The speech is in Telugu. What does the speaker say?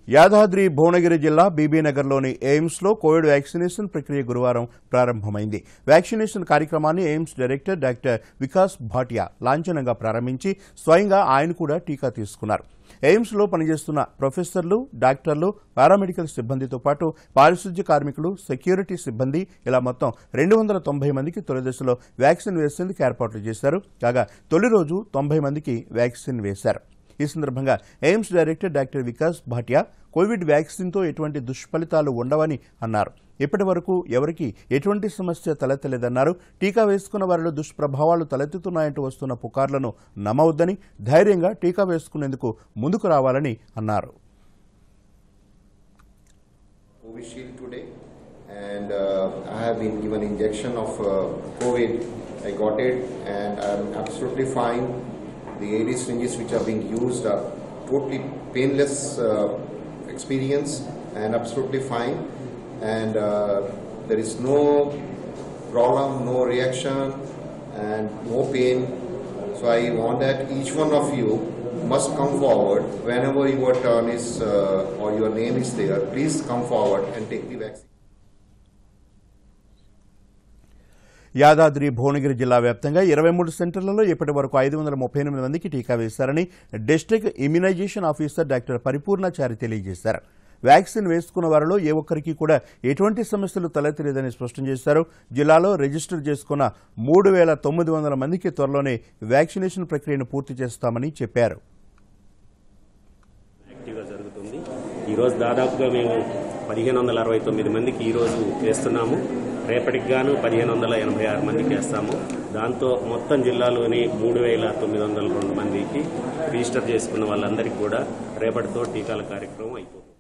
యాదాద్రి భువనగిరి జిల్లా బీబీనగర్లోని ఎయిమ్స్లో కోవిడ్ వ్యాక్సినేషన్ ప్రక్రియ గురువారం ప్రారంభమైంది వ్యాక్సినేషన్ కార్యక్రమాన్ని AIIMS director doctor Vikas Bhatia లాంఛనంగా ప్రారంభించి స్వయంగా ఆయన కూడా టీకా తీసుకున్నారు ఎయిమ్స్లో పనిచేస్తున్న ప్రొఫెసర్లు డాక్టర్లు పారామెడికల్ సిబ్బందితో పాటు పారిశుద్ధ్య కార్మికులు సెక్యూరిటీ సిబ్బంది ఇలా మొత్తం రెండు వందల తొంభై మందికి తొలి దశలో వ్యాక్సిన్ వేసేందుకు ఏర్పాట్లు చేశారు కాగా తొలి రోజు తొంభై మందికి వ్యాక్సిన్ వేశారు ఈ సందర్భంగా AIIMS director doctor Vikas Bhatia COVID వ్యాక్సిన్తో ఎటువంటి దుష్ఫలితాలు ఉండవని అన్నారు ఇప్పటి వరకు ఎవరికీ ఎటువంటి సమస్య తలెత్తలేదన్నారు టీకా వేసుకున్న వారిలో దుష్ప్రభావాలు తలెత్తుతున్నాయంటూ వస్తున్న పుకార్లను నమ్మవద్దని ధైర్యంగా టీకా వేసుకునేందుకు ముందుకు రావాలని అన్నారు Covishield today, and uh, I have been given injection of uh, COVID. I got it, and I'm absolutely fine. The AD syringes which are being used are totally painless uh, experience, and absolutely fine. And uh, there is no problem, no reaction, and no pain. So I want that each one of you must come forward whenever your turn is uh, or your name is there. Please come forward and take the vaccine. Yadadri Bhuvanagiri జిల్లా వ్యాప్తంగా ఇరవై మూడు సెంటర్లలో ఇప్పటి వరకు ఐదు వందల ముప్పై ఎనిమిది మందికి టీకా వేశారని district immunisation officer doctor Paripoornachari తెలియజేశారు వ్యాక్సిన్ వేసుకున్న వారిలో ఏ ఒక్కరికి కూడా ఎటువంటి సమస్యలు తలెత్తలేదని స్పష్టం చేశారు జిల్లాలో రిజిస్టర్ చేసుకున్న మూడు వేల తొమ్మిది వందల మందికి త్వరలోనే వ్యాక్సినేషన్ ప్రక్రియను పూర్తి చేస్తామని చెప్పారు యాక్టివ్గా జరుగుతుంది ఈరోజు దాదాపుగా మేము పదిహేను వందల అరవై తొమ్మిది మందికి ఈరోజు వేస్తున్నాము రేపటికి గాను పదిహేను వందల ఎనభై ఆరు మందికి వేస్తాము దాంతో మొత్తం జిల్లాలోని మూడు వేల తొమ్మిది వందల రెండు మందికి రిజిస్టర్ చేసుకున్న వాళ్ళందరికీ కూడా రేపటితో టీకాల కార్యక్రమం అయిపోతుంది